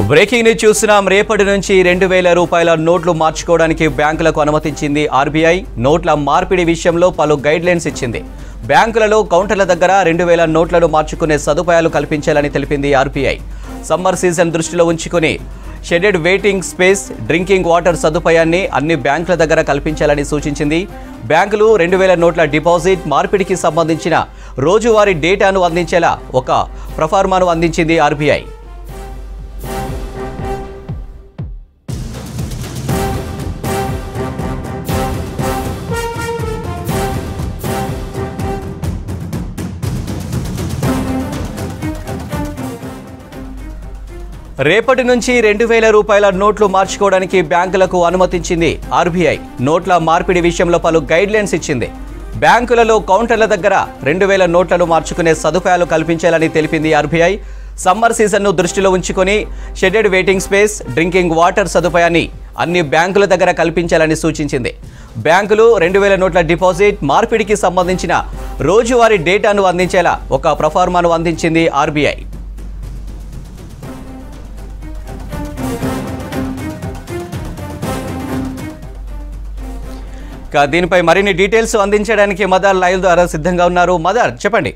breaking news చూస్తున్నాం రేపటి నుంచి రెండు వేల రూపాయల నోట్లు మార్చుకోవడానికి బ్యాంకులకు అనుమతించింది ఆర్బీఐ నోట్ల మార్పిడి విషయంలో పలు గైడ్ లైన్స్ ఇచ్చింది బ్యాంకులలో కౌంటర్ల దగ్గర రెండు వేల నోట్లను మార్చుకునే సదుపాయాలు కల్పించాలని తెలిపింది ఆర్బీఐ సమ్మర్ సీజన్ దృష్టిలో ఉంచుకుని shaded waiting space drinking water సదుపాయాన్ని అన్ని బ్యాంకుల దగ్గర కల్పించాలని సూచించింది బ్యాంకులు రెండు వేల నోట్ల డిపాజిట్ మార్పిడికి సంబంధించిన రోజువారీ డేటాను అందించేలా ఒక ప్రఫార్మాను అందించింది ఆర్బీఐ రేపటి నుంచి రెండు వేల రూపాయల నోట్లు మార్చుకోవడానికి బ్యాంకులకు అనుమతించింది ఆర్బీఐ నోట్ల మార్పిడి విషయంలో పలు గైడ్ లైన్స్ ఇచ్చింది బ్యాంకులలో కౌంటర్ల దగ్గర రెండు వేల నోట్లను మార్చుకునే సదుపాయాలు కల్పించాలని తెలిపింది ఆర్బీఐ సమ్మర్ సీజన్ను దృష్టిలో ఉంచుకొని shaded waiting space drinking water సదుపాయాన్ని అన్ని బ్యాంకుల దగ్గర కల్పించాలని సూచించింది బ్యాంకులు రెండు వేల నోట్ల డిపాజిట్ మార్పిడికి సంబంధించిన రోజువారీ డేటాను అందించేలా ఒక ప్రఫార్మాను అందించింది ఆర్బీఐ ఇక దీనిపై మరిన్ని డీటెయిల్స్ అందించడానికి మదర్ లైవ్ ద్వారా సిద్ధంగా ఉన్నారు మదర్ చెప్పండి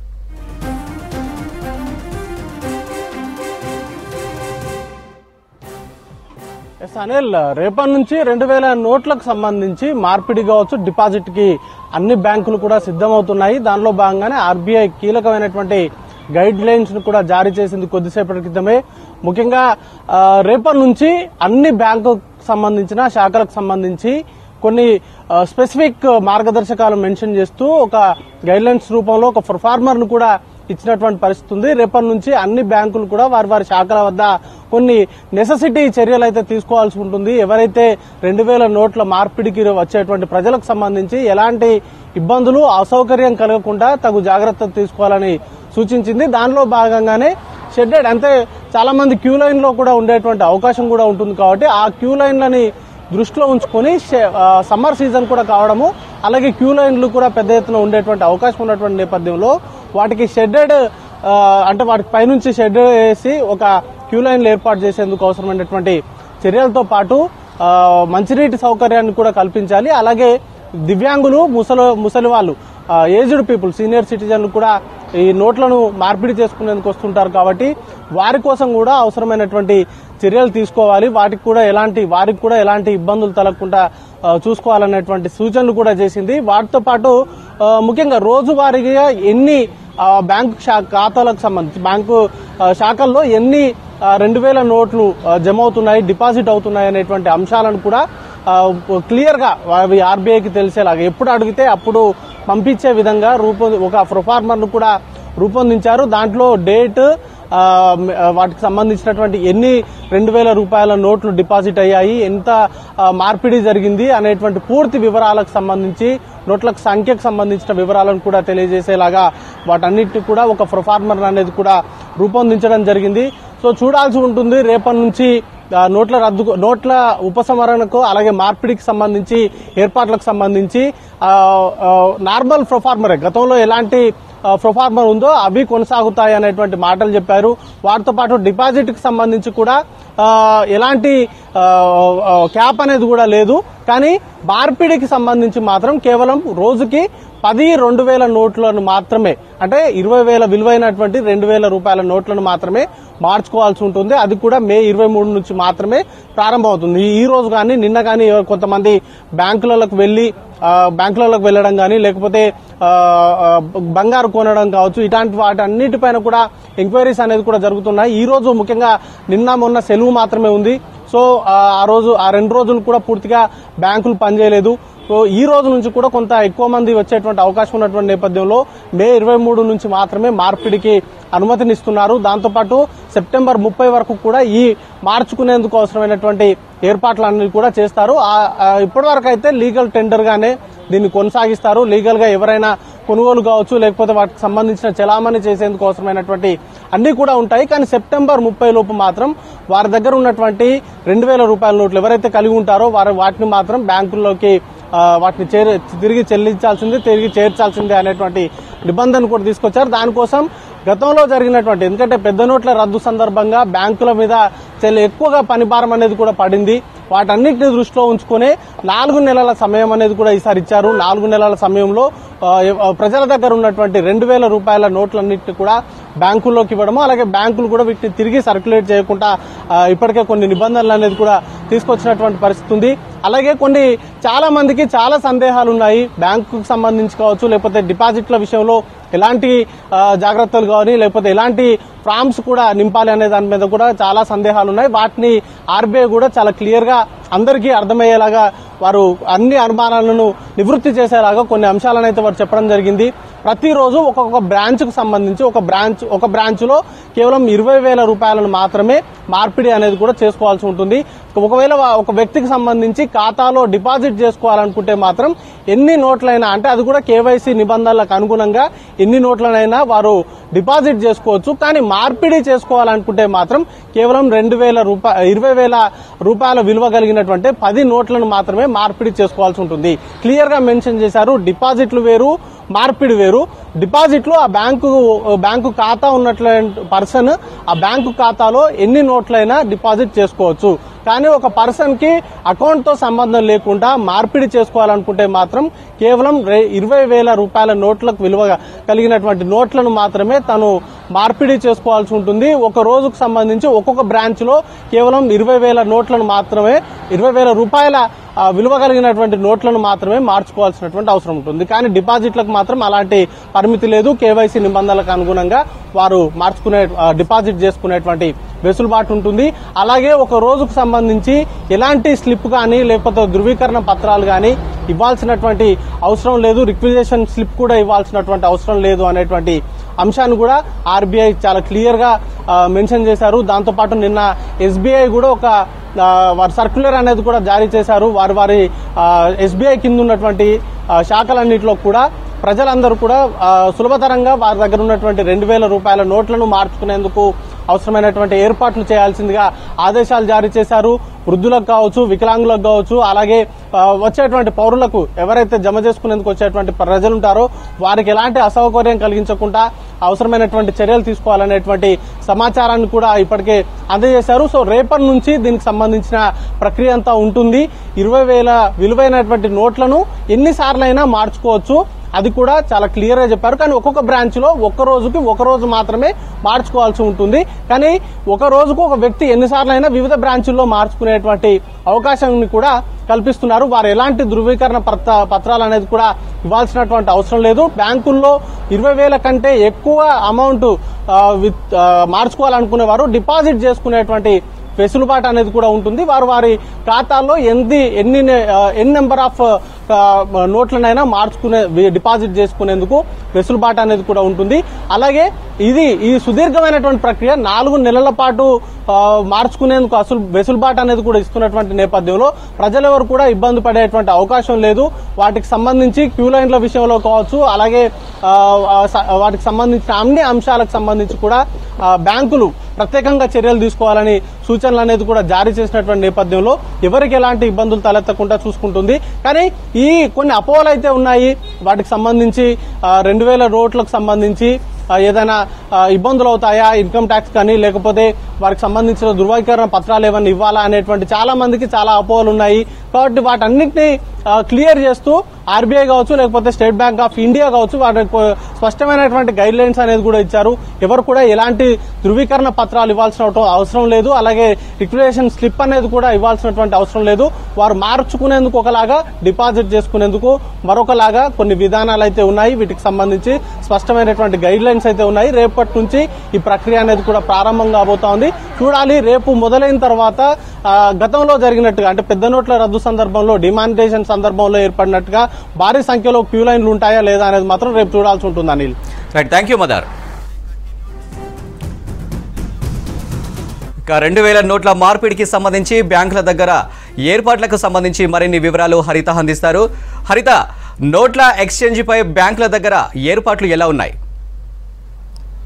ఎస్ అనిల్ రేపటి నుంచి రెండు వేల నోట్లకు సంబంధించి మార్పిడి కావచ్చు డిపాజిట్ కి అన్ని బ్యాంకులు కూడా సిద్ధమవుతున్నాయి దానిలో భాగంగానే ఆర్బీఐ కీలకమైనటువంటి గైడ్ లైన్స్ ను కూడా జారీ చేసింది కొద్దిసేపటి క్రితమే ముఖ్యంగా ఆ, రేపటి నుంచి అన్ని బ్యాంకు సంబంధించిన శాఖలకు సంబంధించి కొన్ని స్పెసిఫిక్ మార్గదర్శకాలు మెన్షన్ చేస్తూ ఒక గైడ్ లైన్స్ రూపంలో ఒక పర్ఫార్మర్ ను కూడా ఇచ్చినటువంటి పరిస్థితి ఉంది రేపటి నుంచి అన్ని బ్యాంకులు కూడా వారి వారి శాఖల వద్ద కొన్ని నెససిటీ చర్యలు అయితే తీసుకోవాల్సి ఉంటుంది ఎవరైతే రెండు వేల నోట్ల మార్పిడికి వచ్చేటువంటి ప్రజలకు సంబంధించి ఎలాంటి ఇబ్బందులు అసౌకర్యం కలగకుండా తగు జాగ్రత్తలు తీసుకోవాలని సూచించింది దానిలో భాగంగానే షెడ్డెడ్ అంటే చాలా మంది క్యూ లైన్ లో కూడా ఉండేటువంటి అవకాశం కూడా ఉంటుంది కాబట్టి ఆ క్యూ లైన్లని దృష్టిలో ఉంచుకొని షె- ఆ, సమ్మర్ సీజన్ కూడా కావడము అలాగే క్యూ లైన్లు కూడా పెద్ద ఎత్తున ఉండేటువంటి అవకాశం ఉన్నటువంటి నేపథ్యంలో వాటికి షెడ్డెడ్ అంటే వాటికి పైనుంచి షెడ్ వేసి ఒక క్యూ లైన్లు ఏర్పాటు చేసేందుకు అవసరమైనటువంటి చర్యలతో పాటు ఆ, మంచినీటి సౌకర్యాన్ని కూడా కల్పించాలి అలాగే దివ్యాంగులు ముసలి ముసలి వాళ్ళు ఏజ్డ్ పీపుల్ సీనియర్ సిటిజన్లు కూడా ఈ నోట్లను మార్పిడి చేసుకునేందుకు వస్తుంటారు కాబట్టి వారి కోసం కూడా అవసరమైనటువంటి చర్యలు తీసుకోవాలి వాటికి కూడా ఎలాంటి వారికి కూడా ఎలాంటి ఇబ్బందులు తలగకుండా ఆ, చూసుకోవాలనేటువంటి సూచనలు కూడా చేసింది వాటితో పాటు ఆ, ముఖ్యంగా రోజువారీగా ఎన్ని ఆ, బ్యాంకు శా- ఖాతాలకు సంబంధించి బ్యాంకు ఆ, శాఖల్లో ఎన్ని రెండు వేల నోట్లు ఆ, జమ అవుతున్నాయి డిపాజిట్ అవుతున్నాయి అనేటువంటి అంశాలను కూడా క్లియర్ గా అవి ఆర్బీఐకి తెలిసేలాగా ఎప్పుడు అడిగితే అప్పుడు పంపించే విధంగా రూపొ ఒక ప్రొఫార్మర్ ను కూడా రూపొందించారు దాంట్లో డేట్ ఆ, మ- ఆ, వాటికి సంబంధించినటువంటి ఎన్ని రెండు వేల రూపాయల నోట్లు డిపాజిట్ అయ్యాయి ఎంత ఆ, మార్పిడి జరిగింది అనేటువంటి పూర్తి వివరాలకు సంబంధించి నోట్లకు సంఖ్యకు సంబంధించిన వివరాలను కూడా తెలియజేసేలాగా వాటన్నిటిని కూడా ఒక ప్రొఫార్మర్ అనేది కూడా రూపొందించడం జరిగింది సో చూడాల్సి ఉంటుంది రేపటి నుంచి ఆ, నోట్ల రద్దు నోట్ల ఉపసంహరణకు అలాగే మార్పిడికి సంబంధించి ఏర్పాట్లకు సంబంధించి ఆ, ఆ, నార్మల్ ప్రొఫార్మరే గతంలో ఎలాంటి ఆ, ప్రొఫార్మర్ ఉందో అవి కొనసాగుతాయి అనేటువంటి మాటలు చెప్పారు వాటితో పాటు డిపాజిట్ కి సంబంధించి కూడా ఆ, ఎలాంటి ఆ, ఆ, క్యాప్ అనేది కూడా లేదు కానీ మార్పిడికి సంబంధించి మాత్రం కేవలం రోజుకి పది రెండు వేల నోట్లను మాత్రమే అంటే ఇరవై వేల విలువైనటువంటి రెండు వేల రూపాయల నోట్లను మాత్రమే మార్చుకోవాల్సి ఉంటుంది అది కూడా మే ఇరవై మూడు నుంచి మాత్రమే ప్రారంభమవుతుంది ఈ- ఈ రోజు కానీ నిన్న కానీ ఎవరు- కొంతమంది బ్యాంకులకు వెళ్లి ఆ, బ్యాంకులకు వెళ్ళడం కానీ లేకపోతే ఆ, ఆ, బంగారు కొనడం కావచ్చు ఇలాంటి వాటి అన్నిటిపైన కూడా ఎంక్వైరీస్ అనేది కూడా జరుగుతున్నాయి ఈ రోజు ముఖ్యంగా నిన్న మొన్న సెలవు మాత్రమే ఉంది సో ఆ ఆ రోజు ఆ రెండు రోజులు కూడా పూర్తిగా బ్యాంకులు పనిచేయలేదు సో ఈ రోజు నుంచి కూడా కొంత ఎక్కువ మంది వచ్చేటువంటి అవకాశం ఉన్నటువంటి నేపథ్యంలో మే ఇరవై మూడు నుంచి మాత్రమే మార్పిడికి అనుమతినిస్తున్నారు దాంతోపాటు సెప్టెంబర్ ముప్పై వరకు కూడా ఈ మార్చుకునేందుకు అవసరమైనటువంటి ఏర్పాట్లన్నీ కూడా చేస్తారు ఆ- ఆ ఇప్పటి వరకు అయితే లీగల్ టెండర్ గానే దీన్ని కొనసాగిస్తారు లీగల్ గా ఎవరైనా కొనుగోలు కావచ్చు లేకపోతే వాటికి సంబంధించిన చలామణి చేసేందుకు అవసరమైనటువంటి అన్ని కూడా ఉంటాయి కానీ సెప్టెంబర్ ముప్పై లోపు మాత్రం వారి దగ్గర ఉన్నటువంటి రెండు వేల రూపాయల నోట్లు ఎవరైతే కలిగి ఉంటారో వారు వాటిని మాత్రం బ్యాంకుల్లోకి ఆ, వాటిని చేర తిరిగి చెల్లించాల్సిందే తిరిగి చేర్చాల్సిందే అనేటువంటి నిబంధన కూడా తీసుకొచ్చారు దానికోసం గతంలో జరిగినటువంటి ఎందుకంటే పెద్ద నోట్ల రద్దు సందర్భంగా బ్యాంకుల మీద చాలా ఎక్కువగా పనిభారం అనేది కూడా పడింది వాటన్నిటిని దృష్టిలో ఉంచుకునే నాలుగు నెలల సమయం అనేది కూడా ఈసారి ఇచ్చారు నాలుగు నెలల సమయంలో ఆ, ఆ, ప్రజల దగ్గర ఉన్నటువంటి రెండు వేల రూపాయల నోట్లన్నింటినీ కూడా బ్యాంకుల్లోకి ఇవ్వడము అలాగే బ్యాంకులు కూడా వీటిని తిరిగి సర్క్యులేట్ చేయకుండా ఆ, ఇప్పటికే కొన్ని నిబంధనలు అనేది కూడా తీసుకొచ్చినటువంటి పరిస్థితి ఉంది అలాగే కొన్ని చాలా మందికి చాలా సందేహాలు ఉన్నాయి బ్యాంకుకు సంబంధించి కావచ్చు లేకపోతే డిపాజిట్ల విషయంలో ఎలాంటి ఆ, జాగ్రత్తలు కానీ లేకపోతే ఎలాంటి ఫామ్స్ కూడా నింపాలి అనే దాని మీద కూడా చాలా సందేహాలు ఉన్నాయి వాటిని ఆర్బీఐ కూడా చాలా క్లియర్ గా అందరికీ అర్థమయ్యేలాగా వారు అన్ని అనుమానాలను నివృత్తి చేసేలాగా కొన్ని అంశాలను అయితే వారు చెప్పడం జరిగింది ప్రతిరోజు ఒక్కొక్క బ్రాంచ్ కు సంబంధించి ఒక బ్రాంచ్ ఒక బ్రాంచ్ లో కేవలం ఇరవై వేల రూపాయలను మాత్రమే మార్పిడి అనేది కూడా చేసుకోవాల్సి ఉంటుంది ఒకవేళ వా- ఒక వ్యక్తికి సంబంధించి ఖాతాలో డిపాజిట్ చేసుకోవాలనుకుంటే మాత్రం ఎన్ని నోట్లైనా అంటే అది కూడా కేవైసీ నిబంధనలకు అనుగుణంగా ఎన్ని నోట్లనైనా వారు డిపాజిట్ చేసుకోవచ్చు కానీ మార్పిడి చేసుకోవాలనుకుంటే మాత్రం కేవలం రెండు వేల రూపాయ ఇరవై వేల రూపాయల విలువ కలిగినటువంటి పది నోట్లను మాత్రమే మార్పిడి చేసుకోవాల్సి ఉంటుంది క్లియర్ గా మెన్షన్ చేశారు డిపాజిట్లు వేరు మార్పిడి వేరు డిపాజిట్లు ఆ బ్యాంకు బ్యాంకు ఖాతా ఉన్నటువంటి పర్సన్ ఆ బ్యాంకు ఖాతాలో ఎన్ని నోట్లైనా డిపాజిట్ చేసుకోవచ్చు కానీ ఒక పర్సన్ కి అకౌంట్ తో సంబంధం లేకుండా మార్పిడి చేసుకోవాలనుకుంటే మాత్రం కేవలం రె- ఇరవై వేల రూపాయల నోట్లకు విలువ కలిగినటువంటి నోట్లను మాత్రమే తను మార్పిడి చేసుకోవాల్సి ఉంటుంది ఒక రోజుకు సంబంధించి ఒక్కొక్క బ్రాంచ్ లో కేవలం ఇరవై వేల నోట్లను మాత్రమే ఇరవై వేల రూపాయల ఆ, విలువ కలిగినటువంటి నోట్లను మాత్రమే మార్చుకోవాల్సినటువంటి అవసరం ఉంటుంది కానీ డిపాజిట్లకు మాత్రం అలాంటి పరిమితి లేదు కేవైసీ నిబంధనలకు అనుగుణంగా వారు మార్చుకునే ఆ, డిపాజిట్ చేసుకునేటువంటి వెసులుబాటు ఉంటుంది అలాగే ఒక రోజుకు సంబంధించి ఎలాంటి స్లిప్ కానీ లేకపోతే ధృవీకరణ పత్రాలు కానీ ఇవ్వాల్సినటువంటి అవసరం లేదు రిక్విజేషన్ స్లిప్ కూడా ఇవ్వాల్సినటువంటి అవసరం లేదు అనేటువంటి అంశాన్ని కూడా ఆర్బీఐ చాలా క్లియర్ గా ఆ, మెన్షన్ చేశారు దాంతో పాటు నిన్న ఎస్బీఐ కూడా ఒక ఆ, వారి సర్క్యులర్ అనేది కూడా జారీ చేశారు వారి వారి ఎస్బీఐ కింద ఉన్నటువంటి ఆ, శాఖలన్నింటిలో కూడా ప్రజలందరూ కూడా ఆ, సులభతరంగా వారి దగ్గర ఉన్నటువంటి రెండు వేల రూపాయల నోట్లను మార్చుకునేందుకు అవసరమైనటువంటి ఏర్పాట్లు చేయాల్సిందిగా ఆదేశాలు జారీ చేశారు వృద్ధులకు కావచ్చు వికలాంగులకు కావచ్చు అలాగే ఆ, వచ్చేటువంటి పౌరులకు ఎవరైతే జమ చేసుకునేందుకు వచ్చేటువంటి ప్రజలు ఉంటారో వారికి ఎలాంటి అసౌకర్యం కలిగించకుండా అవసరమైనటువంటి చర్యలు తీసుకోవాలనేటువంటి సమాచారాన్ని కూడా ఇప్పటికే అందజేశారు సో రేపటి నుంచి దీనికి సంబంధించిన ప్రక్రియ అంతా ఉంటుంది ఇరవై వేల విలువైనటువంటి నోట్లను ఎన్నిసార్లైనా మార్చుకోవచ్చు అది కూడా చాలా క్లియర్ గా చెప్పారు కానీ ఒక్కొక్క బ్రాంచ్ లో ఒక్క రోజుకి ఒక రోజు మాత్రమే మార్చుకోవాల్సి ఉంటుంది కానీ ఒక రోజుకు ఒక వ్యక్తి ఎన్నిసార్లు అయినా వివిధ బ్రాంచుల్లో మార్చుకునేటువంటి అవకాశాన్ని కూడా కల్పిస్తున్నారు వారు ఎలాంటి ధృవీకరణ పత్ర- పత్రాలు అనేది కూడా ఇవ్వాల్సినటువంటి అవసరం లేదు బ్యాంకుల్లో ఇరవై వేల కంటే ఎక్కువ అమౌంట్ ఆ, విత్- ఆ, మార్చుకోవాలనుకునే వారు డిపాజిట్ చేసుకునేటువంటి వెసులుబాటు అనేది కూడా ఉంటుంది వారు వారి ఖాతాల్లో ఎన్ని ఎన్ని నె- ఆ, ఎన్ని నెంబర్ ఆఫ్ ఆ, నోట్లనైనా మార్చుకునే వి- డిపాజిట్ చేసుకునేందుకు వెసులుబాటు అనేది కూడా ఉంటుంది అలాగే ఇది ఈ సుదీర్ఘమైనటువంటి ప్రక్రియ నాలుగు నెలల పాటు ఆ, మార్చుకునేందుకు అసలు వెసులుబాటు అనేది కూడా ఇస్తున్నటువంటి నేపథ్యంలో ప్రజలెవరు కూడా ఇబ్బంది పడేటువంటి అవకాశం లేదు వాటికి సంబంధించి క్యూ లైన్ల విషయంలో కావచ్చు అలాగే ఆ, ఆ, స- వాటికి సంబంధించిన అన్ని అంశాలకు సంబంధించి కూడా ఆ, బ్యాంకులు ప్రత్యేకంగా చర్యలు తీసుకోవాలని సూచనలు అనేది కూడా జారీ చేసినటువంటి నేపథ్యంలో ఎవరికి ఎలాంటి ఇబ్బందులు తలెత్తకుండా చూసుకుంటుంది కానీ ఈ కొన్ని అపోహలు అయితే ఉన్నాయి వాటికి సంబంధించి రెండు వేల రోడ్లకు సంబంధించి ఆ, ఏదైనా ఆ, ఇబ్బందులు అవుతాయా ఇన్కమ్ ట్యాక్స్ కానీ లేకపోతే వారికి సంబంధించిన ధృవీకరణ పత్రాలు ఏమైనా ఇవ్వాలా అనేటువంటి చాలా మందికి చాలా అపోహలు ఉన్నాయి కాబట్టి వాటన్నిటిని క్లియర్ చేస్తూ ఆర్బీఐ కావచ్చు లేకపోతే స్టేట్ బ్యాంక్ ఆఫ్ ఇండియా కావచ్చు వాటికి కొ- స్పష్టమైనటువంటి గైడ్ లైన్స్ అనేది కూడా ఇచ్చారు ఎవరు కూడా ఎలాంటి ధృవీకరణ పత్రాలు ఇవ్వాల్సిన అవసరం లేదు అలాగే రిక్యులేషన్ స్లిప్ అనేది కూడా ఇవ్వాల్సినటువంటి అవసరం లేదు వారు మార్చుకునేందుకు ఒకలాగా డిపాజిట్ చేసుకునేందుకు మరొకలాగా కొన్ని విధానాలు అయితే ఉన్నాయి వీటికి సంబంధించి స్పష్టమైనటువంటి గైడ్ లైన్స్ అయితే ఉన్నాయి రేపటి నుంచి ఈ ప్రక్రియ అనేది కూడా ప్రారంభం కాబోతా ఉంది చూడాలి రేపు మొదలైన తర్వాత ఆ, గతంలో జరిగినట్టుగా అంటే పెద్ద నోట్ల రద్దు సందర్భంలో డిమానిటేషన్ సందర్భంలో ఏర్పడినట్టుగా భారీ సంఖ్యలో క్యూ లైన్లు ఉంటాయా లేదా అనేది మాత్రం రేపు చూడాల్సి ఉంటుంది అనిల్ రైట్ థ్యాంక్ యూ మదర్ ఇక రెండు వేల నోట్ల మార్పిడికి సంబంధించి బ్యాంకుల దగ్గర ఏర్పాట్లకు సంబంధించి మరిన్ని వివరాలు హరిత అందిస్తారు హరిత నోట్ల ఎక్స్చేంజ్ పై బ్యాంకుల దగ్గర ఏర్పాట్లు ఎలా ఉన్నాయి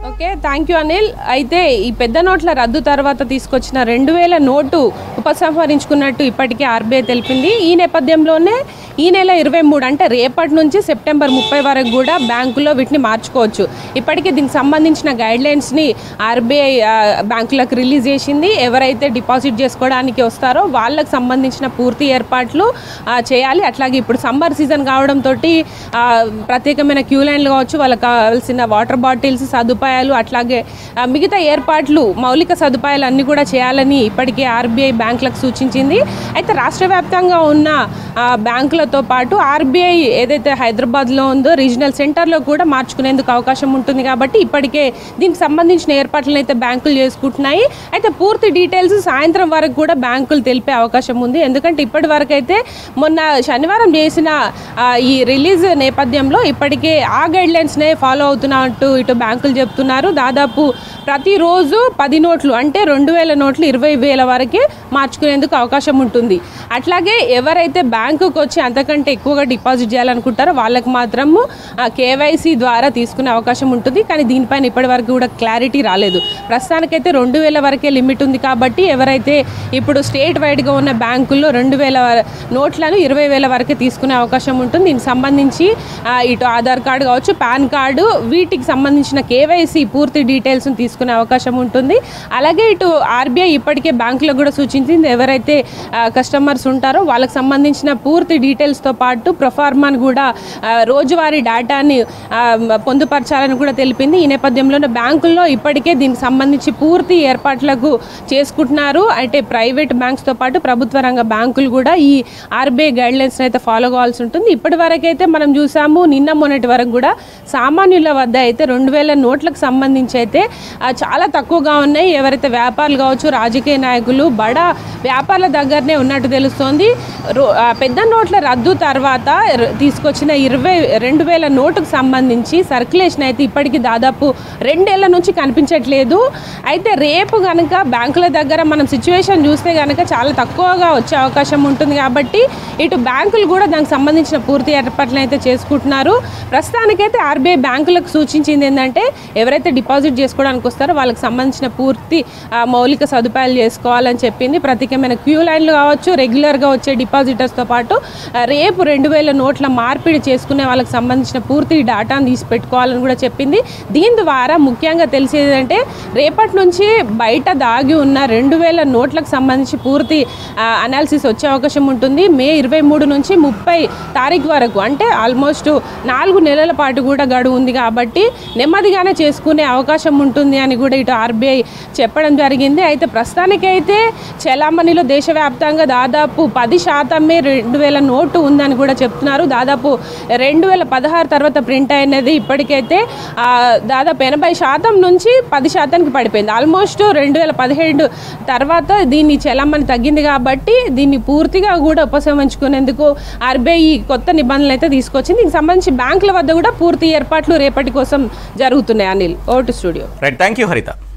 ఓకే థ్యాంక్ యూ అనిల్ అయితే ఈ పెద్ద నోట్ల రద్దు తర్వాత తీసుకొచ్చిన రెండు వేల నోటు ఉపసంహరించుకున్నట్టు ఇప్పటికే ఆర్బీఐ తెలిపింది ఈ నేపథ్యంలోనే ఈ నెల ఇరవై మూడు అంటే రేపటి నుంచి సెప్టెంబర్ ముప్పై వరకు కూడా బ్యాంకుల్లో వీటిని మార్చుకోవచ్చు ఇప్పటికే దీనికి సంబంధించిన గైడ్ లైన్స్ని ఆర్బీఐ ఆ, బ్యాంకులకు రిలీజ్ చేసింది ఎవరైతే డిపాజిట్ చేసుకోవడానికి వస్తారో వాళ్ళకి సంబంధించిన పూర్తి ఏర్పాట్లు ఆ, చేయాలి అట్లాగే ఇప్పుడు సమ్మర్ సీజన్ కావడంతో ప్రత్యేకమైన క్యూ లైన్లు కావచ్చు వాళ్ళకి కావాల్సిన వాటర్ బాటిల్స్ సదుపాయాలు అట్లాగే ఆ, మిగతా ఏర్పాట్లు మౌలిక సదుపాయాలు అన్నీ కూడా చేయాలని ఇప్పటికే ఆర్బీఐ బ్యాంకులకు సూచించింది అయితే రాష్ట్ర వ్యాప్తంగా ఉన్న ఆ, బ్యాంకులతో పాటు ఆర్బీఐ ఏదైతే హైదరాబాద్లో ఉందో రీజనల్ సెంటర్లో కూడా మార్చుకునేందుకు అవకాశం ఉంటుంది కాబట్టి ఇప్పటికే దీనికి సంబంధించిన ఏర్పాట్లను అయితే బ్యాంకులు చేసుకుంటున్నాయి అయితే పూర్తి డీటెయిల్స్ సాయంత్రం వరకు కూడా బ్యాంకులు తెలిపే అవకాశం ఉంది ఎందుకంటే ఇప్పటి వరకు అయితే మొన్న శనివారం చేసిన ఆ, ఈ రిలీజ్ నేపథ్యంలో ఇప్పటికే ఆ గైడ్ లైన్స్నే ఫాలో అవుతున్నట్టు ఇటు బ్యాంకులు చెప్తున్నారు దాదాపు ప్రతిరోజు పది నోట్లు అంటే రెండు వేల నోట్లు ఇరవై వేల వరకే మార్చుకునేందుకు అవకాశం ఉంటుంది అట్లాగే ఎవరైతే బ్యాంకుకు వచ్చి అంతకంటే ఎక్కువగా డిపాజిట్ చేయాలనుకుంటారో వాళ్ళకి మాత్రము కేవైసీ ద్వారా తీసుకునే అవకాశం ఉంటుంది కానీ దీనిపైన ఇప్పటి వరకు కూడా క్లారిటీ రాలేదు ప్రస్తుతానికైతే రెండు వేల వరకే లిమిట్ ఉంది కాబట్టి ఎవరైతే ఇప్పుడు స్టేట్ వైడ్గా ఉన్న బ్యాంకుల్లో రెండు వేల నోట్లను ఇరవై వేల వరకే తీసుకునే అవకాశం ఉంటుంది దీనికి సంబంధించి ఆ, ఇటు ఆధార్ కార్డు కావచ్చు పాన్ కార్డు వీటికి సంబంధించిన కేవైసీ పూర్తి డీటెయిల్స్ని తీసుకునే అవకాశం ఉంటుంది అలాగే ఇటు ఆర్బీఐ ఇప్పటికే బ్యాంకులకు కూడా సూచించింది ఎవరైతే కస్టమర్స్ ఉంటారో వాళ్ళకి సంబంధించిన పూర్తి డీటెయిల్స్తో పాటు ప్రొఫార్మాను కూడా ఆ, రోజువారీ డేటాని ఆ, పొందుపరచాలని కూడా తెలిపింది ఈ నేపథ్యంలోనే బ్యాంకుల్లో ఇప్పటికే దీనికి సంబంధించి పూర్తి ఏర్పాట్లకు చేసుకుంటున్నారు అంటే ప్రైవేట్ బ్యాంక్స్తో పాటు ప్రభుత్వ రంగ బ్యాంకులు కూడా ఈ ఆర్బీఐ గైడ్ లైన్స్ అయితే ఫాలో కావాల్సి ఉంటుంది ఇప్పటి వరకు అయితే మనం చూసాము నిన్న మొన్నటి వరకు కూడా సామాన్యుల వద్ద అయితే రెండు వేల నోట్లకు సంబంధించి అయితే ఆ, చాలా తక్కువగా ఉన్నాయి ఎవరైతే వ్యాపారులు కావచ్చు రాజకీయ నాయకులు బడా వ్యాపారుల దగ్గరనే ఉన్నట్టు తెలుస్తోంది రో- ఆ, పెద్ద నోట్ల రద్దు తర్వాత ర- తీసుకొచ్చిన ఇరవై రెండు వేల నోటుకు సంబంధించి సర్క్యులేషన్ అయితే ఇప్పటికీ దాదాపు రెండేళ్ల నుంచి కనిపించట్లేదు అయితే రేపు కనుక బ్యాంకుల దగ్గర మనం సిచ్యువేషన్ చూస్తే కనుక చాలా తక్కువగా వచ్చే అవకాశం ఉంటుంది కాబట్టి ఇటు బ్యాంకులు కూడా దానికి సంబంధించిన పూర్తి ఏర్పాట్లను అయితే చేసుకుంటున్నారు ప్రస్తుతానికైతే ఆర్బీఐ బ్యాంకులకు సూచించింది ఏంటంటే ఎవరైతే డిపాజిట్ చేసుకోవడానికి వస్తారో వాళ్ళకి సంబంధించిన పూర్తి ఆ, మౌలిక సదుపాయాలు చేసుకోవాలని చెప్పింది ప్రత్యేకమైన క్యూ లైన్లు కావచ్చు రెగ్యులర్గా వచ్చే డిపాజిటర్స్తో పాటు ఆ, రేపు రెండు వేల నోట్ల మార్పిడి చేసుకునే వాళ్ళకి సంబంధించిన పూర్తి డేటాను తీసి పెట్టుకోవాలని కూడా చెప్పింది దీని ద్వారా ముఖ్యంగా తెలిసేది అంటే రేపటి నుంచి బయట దాగి ఉన్న రెండు వేల నోట్లకు సంబంధించి పూర్తి అనాలిసిస్ వచ్చే అవకాశం ఉంటుంది మే ఇరవై మూడు నుంచి ముప్పై తారీఖు వరకు అంటే ఆల్మోస్ట్ నాలుగు నెలల పాటు కూడా గడువు ఉంది కాబట్టి నెమ్మదిగానే చేసుకునే అవకాశం ఉంటుంది అని కూడా ఇటు ఆర్బీఐ చెప్పడం జరిగింది అయితే ప్రస్తుతానికైతే చలామణిలో దేశవ్యాప్తంగా దాదాపు పది శాతమే రెండు వేల నోటు ఉందని కూడా చెప్తున్నారు దాదాపు రెండు వేల పదహారు తర్వాత ప్రింట్ అయినది ఇప్పటికైతే ఆ, దాదాపు ఎనభై శాతం నుంచి పది శాతానికి పడిపోయింది ఆల్మోస్ట్ రెండు వేల పదిహేడు తర్వాత దీన్ని చలామణి తగ్గింది కాబట్టి దీన్ని పూర్తిగా కూడా ఉపసంహరించుకునేందుకు ఆర్బీఐ ఈ కొత్త నిబంధనలు అయితే తీసుకొచ్చింది దీనికి సంబంధించి బ్యాంకుల వద్ద కూడా పూర్తి ఏర్పాట్లు రేపటి కోసం జరుగుతున్నాయి అనిల్ ఓటు స్టూడియో రైట్ థ్యాంక్ యూ హరిత